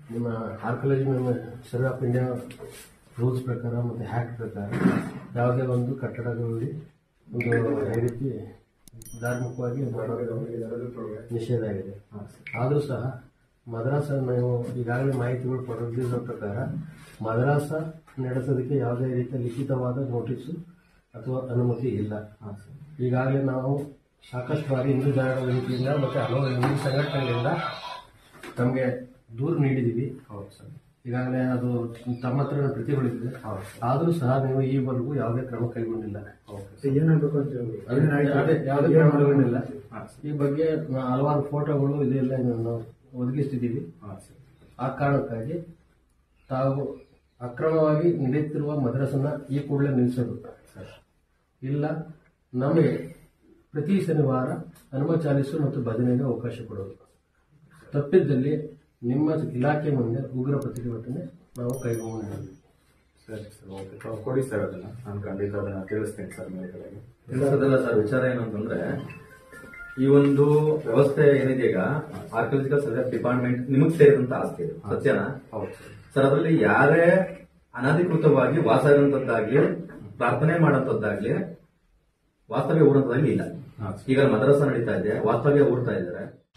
ನಿಮ್ಮ ಆರ್ಕಲಜಿ ನಿಮ್ಮ survey of India rules ಪ್ರಕಾರ ಮತ್ತು ಹ್ಯಾಕ್ಟ್ ಪ್ರಕಾರ ಯಾವುದೇ ಒಂದು ಕಟ್ಟಡಗಳಲ್ಲಿ ಒಂದು ಈ ರೀತಿ ಧಾರ್ಮಿಕವಾಗಿ ಮಾಡೋದು ನಿಷೇಧ ಆಗಿದೆ ಆದರೂ ಸಹ ಮದ್ರಾಸ ನಾವು ಈಗಾಗಲೇ ಮಾಹಿತಿಗಳು ಪಡೆದಿರೋ ಪ್ರಕಾರ ಮದ್ರಾಸ ನಡೆಸೋದಕ್ಕೆ ಯಾವುದೇ ರೀತಿಯ ಲಿಖಿತವಾದ ನೋಟಿಸು ಅಥವಾ ಅನುಮತಿ ಇಲ್ಲ ಈಗಾಗಲೇ ನಾವು ಸಾಕಷ್ಟು ಬಾರಿ ಹಿಂದೂ ಜಾಗರಣ ವೇದಿಕೆಯಿಂದ ಮತ್ತು ಹಲವು ಹಿಂದೂ ಸಂಘಟನೆಗಳಿಂದ ತಮಗೆ ದೂರು ನೀಡಿದ್ದೀವಿ ಈಗಾಗಲೇ ಅದು ತಮ್ಮ ಹತ್ರ ಪ್ರತಿಗಳಿದೆ ಆದರೂ ಸಹ ನೀವು ಈವರೆಗೂ ಯಾವುದೇ ಕ್ರಮ ಕೈಗೊಂಡಿಲ್ಲ ಏನಾಗಬೇಕು ಅಂತ ಹೇಳಿ ಅದೇ- ಅದೇ ಯಾವುದೇ ಕ್ರಮ ಕೈಗೊಂಡಿಲ್ಲ ಈ ಬಗ್ಗೆ ನಾ- ಹಲವಾರು ಫೋಟೋಗಳು ಇದೆಲ್ಲ ನಾವು ಒದಗಿಸ್ತಿದ್ದೀವಿ ಆ ಕಾರಣಕ್ಕಾಗಿ ತಾವು ಅಕ್ರಮವಾಗಿ ನಡೆಯುತ್ತಿರುವ ಮದ್ರಸನ್ನ ಈ ಕೂಡಲೇ ನಿಲ್ಲಿಸೋದು ಇಲ್ಲ ನಮಗೆ ಪ್ರತಿ ಶನಿವಾರ ಹನುಮ ಚಾಲಿಸು ಮತ್ತು ಭಜನೆಗೆ ಅವಕಾಶ ಕೊಡೋದು ತಪ್ಪಿದ್ದಲ್ಲಿ ನಿಮ್ಮ ಇಲಾಖೆ ಮುಂದೆ ಉಗ್ರ ಪ್ರತಿಭಟನೆ ನಾವು ಕೈಗೊಂಡಿದ್ದೀವಿ ಸರಿ ಸರ್ ಓಕೆ ತಾವು ಕೊಡಿ ಸರ್ ಅದನ್ನ ನಾನು ಖಂಡಿತ ಅದನ್ನ ತಿಳಿಸ್ತೇನೆ ಸರ್ ಮೇಲ್ಗಡೆಗೆ ಕೆಲಸದಲ್ಲ ಸರ್ ವಿಚಾರ ಏನು ಅಂತಂದ್ರೆ ಈ ಒಂದು ವ್ಯವಸ್ಥೆ ಏನಿದೆ ಈಗ ಆರ್ಕಿಯಾಲಜಿಕಲ್ ಸರ್ವೆ ಡಿಪಾರ್ಟ್ಮೆಂಟ್ ನಿಮಗೆ ಸೇರಿದಂತ ಆಸ್ತಿ ಇದು ಸತ್ಯನಾ ಹೌದು ಸರ್ ಸರ್ ಅದರಲ್ಲಿ ಯಾರೇ ಅನಧಿಕೃತವಾಗಿ ವಾಸ ಇರುವಂತದ್ದಾಗ್ಲಿ ಪ್ರಾರ್ಥನೆ ಮಾಡೋಂಥದ್ದಾಗ್ಲಿ ವಾಸ್ತವ್ಯ ಊರಂತದಲ್ಲಿ ಇಲ್ಲ ಹಾ. ಈಗ ಮದ್ರಸ ನಡೀತಾ ಇದೆ ವಾಸ್ತವ್ಯ ಊರ್ತಾ ಇದ್ದಾರೆ